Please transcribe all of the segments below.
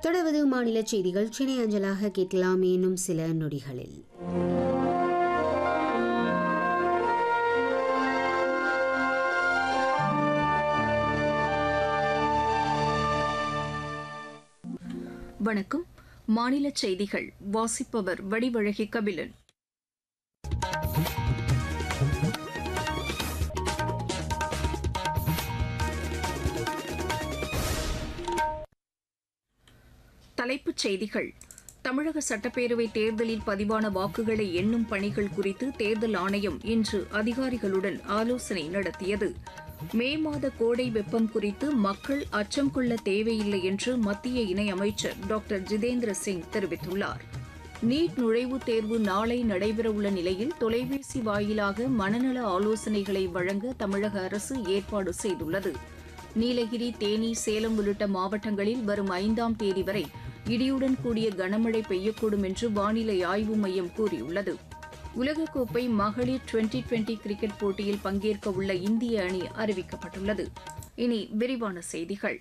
தொடர்வது மாநில செய்திகள் சென்னை அஞ்சலாக கேட்கலாம் இன்னும் சில நொடிகளில் வணக்கம் மாநில செய்திகள் வாசிப்பவர் வடிவழகி கபிலன் தலைப்புச் செய்திகள் தமிழக சட்டப்பேரவை தேர்தலில் பதிவான வாக்குகளை எண்ணும் பணிகள் குறித்து தேர்தல் ஆணையம் இன்று அதிகாரிகளுடன் ஆலோசனை நடத்தியது மே மாத கோடை வெப்பம் குறித்து மக்கள் அச்சம் கொள்ள தேவையில்லை என்று மத்திய இணையமைச்சர் டாக்டர் ஜிதேந்திர சிங் தெரிவித்துள்ளார் நீட் நுழைவுத் தேர்வு நாளை நடைபெறவுள்ள நிலையில் தொலைபேசி வாயிலாக மனநல ஆலோசனைகளை வழங்க தமிழக அரசு ஏற்பாடு செய்துள்ளது நீலகிரி தேனி சேலம் உள்ளிட்ட மாவட்டங்களில் வரும் ஐந்தாம் தேதி வரை இடியுடன் கூடிய கனமழை பெய்யக்கூடும் என்று வானிலை ஆய்வு மையம் கூறியுள்ளது உலகக்கோப்பை மகளிர் டுவெண்டி டுவெண்டி கிரிக்கெட் போட்டியில் பங்கேற்க உள்ள இந்திய அணி அறிவிக்கப்பட்டுள்ளது இனி விரிவான செய்திகள்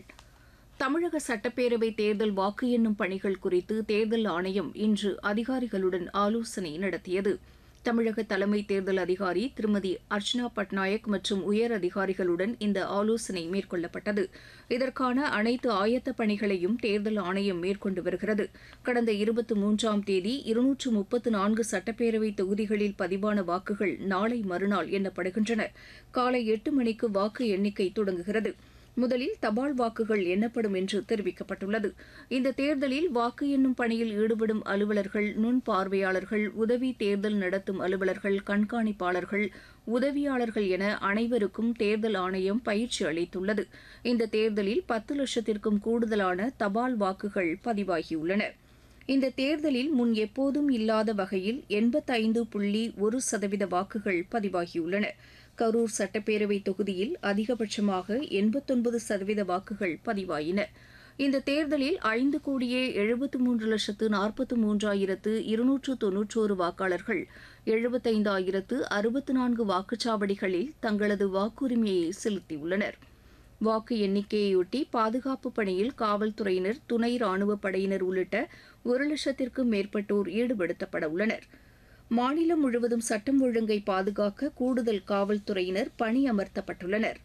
தமிழக சட்டப்பேரவை தேர்தல் வாக்கு எண்ணும் பணிகள் குறித்து தேர்தல் ஆணையம் இன்று அதிகாரிகளுடன் ஆலோசனை நடத்தியது தமிழக தலைமை தேர்தல் அதிகாரி திருமதி அர்ச்சனா பட்நாயக் மற்றும் உயர் அதிகாரிகளுடன் இந்த ஆலோசனை மேற்கொள்ளப்பட்டது இதற்கான அனைத்து ஆயத்த பணிகளையும் தேர்தல் ஆணையம் மேற்கொண்டு வருகிறது கடந்த இருபத்தி மூன்றாம் தேதி இருநூற்று முப்பத்து நான்கு சட்டப்பேரவை தொகுதிகளில் பதிவான வாக்குகள் நாளை மறுநாள் எண்ணப்படுகின்றன காலை எட்டு மணிக்கு வாக்கு எண்ணிக்கை தொடங்குகிறது முதலில் தபால் வாக்குகள் எண்ணப்படும் என்று தெரிவிக்கப்பட்டுள்ளது இந்த தேர்தலில் வாக்கு எண்ணும் பணியில் ஈடுபடும் அலுவலர்கள் நுண் பார்வையாளர்கள் உதவி தேர்தல் நடத்தும் அலுவலர்கள் கண்காணிப்பாளர்கள் உதவியாளர்கள் என அனைவருக்கும் தேர்தல் ஆணையம் பயிற்சி அளித்துள்ளது இந்த தேர்தலில் பத்து லட்சத்திற்கும் கூடுதலான தபால் வாக்குகள் பதிவாகியுள்ளன இந்த தேர்தலில் முன் எப்போதும் இல்லாத வகையில் எண்பத்தைந்து புள்ளி ஒரு சதவீத வாக்குகள் பதிவாகியுள்ளன கரூர் சட்டப்பேரவை தொகுதியில் அதிகபட்சமாக எண்பத்தொன்பது சதவீத வாக்குகள் பதிவாயின இந்த தேர்தலில் ஐந்து கோடியே எழுபத்து மூன்று லட்சத்து நாற்பத்து மூன்றாயிரத்து இருநூற்று தொன்னூற்றோரு வாக்காளர்கள் எழுபத்தைந்தாயிரத்து அறுபத்து நான்கு வாக்குச்சாவடிகளில் தங்களது வாக்குரிமையை செலுத்தியுள்ளனர் வாக்கு எண்ணிக்கையொட்டி பாதுகாப்பு பணியில் காவல்துறையினர் துணை ராணுவப் படையினர் உள்ளிட்ட ஒரு லட்சத்திற்கும் மேற்பட்டோர் ஈடுபடுத்தப்பட உள்ளனர் மாநிலம் முழுவதும் சட்டம் ஒழுங்கை பாதுகாக்க கூடுதல் காவல்துறையினர் பணியமர்த்தப்பட்டுள்ளனர்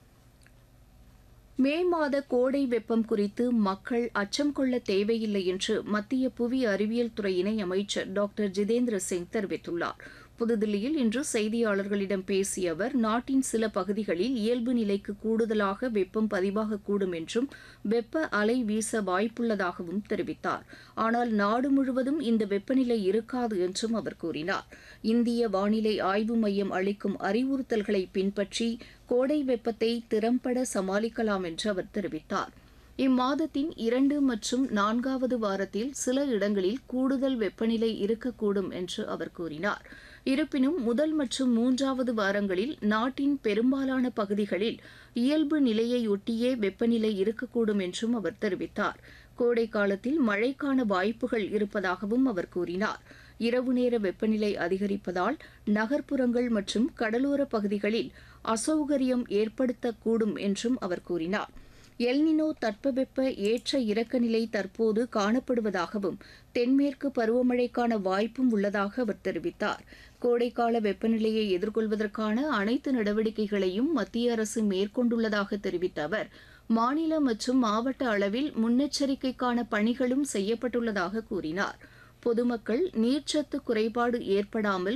மே மாத கோடை வெப்பம் குறித்து மக்கள் அச்சம் கொள்ள தேவையில்லை என்று மத்திய புவி அறிவியல் துறை இணை அமைச்சர் டாக்டர் ஜிதேந்திர சிங் தெரிவித்துள்ளார் புதுதில்லியில் இன்று செய்தியாளர்களிடம் பேசிய அவர் நாட்டின் சில பகுதிகளில் இயல்பு நிலைக்கு கூடுதலாக வெப்பம் பதிவாகக்கூடும் என்றும் வெப்ப அலை வீச வாய்ப்புள்ளதாகவும் தெரிவித்தார் ஆனால் நாடு முழுவதும் இந்த வெப்பநிலை இருக்காது என்றும் அவர் கூறினார் இந்திய வானிலை ஆய்வு மையம் அளிக்கும் அறிவுறுத்தல்களை பின்பற்றி கோடை வெப்பத்தை திறம்பட சமாளிக்கலாம் என்று அவர் தெரிவித்தார் இம்மாதத்தின் இரண்டு மற்றும் நான்காவது வாரத்தில் சில இடங்களில் கூடுதல் வெப்பநிலை இருக்கக்கூடும் என்று அவர் கூறினார் இருப்பினும் முதல் மற்றும் மூன்றாவது வாரங்களில் நாட்டின் பெரும்பாலான பகுதிகளில் இயல்பு நிலையையொட்டியே வெப்பநிலை இருக்கக்கூடும் என்றும் அவர் தெரிவித்தார் கோடை காலத்தில் மழைக்கான வாய்ப்புகள் இருப்பதாகவும் அவர் கூறினார் இரவு நேர வெப்பநிலை அதிகரிப்பதால் நகர்ப்புறங்கள் மற்றும் கடலோர பகுதிகளில் அசௌகரியம் ஏற்படுத்தக்கூடும் என்றும் அவர் கூறினார் எல்னினோ தட்பவெப்ப ஏற்ற இறக்க நிலை தற்போது காணப்படுவதாகவும் தென்மேற்கு பருவமழைக்கான வாய்ப்பும் உள்ளதாக அவர் தெரிவித்தார் கோடைக்கால வெப்பநிலையை எதிர்கொள்வதற்கான அனைத்து நடவடிக்கைகளையும் மத்திய அரசு மேற்கொண்டுள்ளதாக தெரிவித்த அவர் மாநில மற்றும் மாவட்ட அளவில் முன்னெச்சரிக்கைக்கான பணிகளும் செய்யப்பட்டுள்ளதாக கூறினார் பொதுமக்கள் நீர்ச்சத்து குறைபாடு ஏற்படாமல்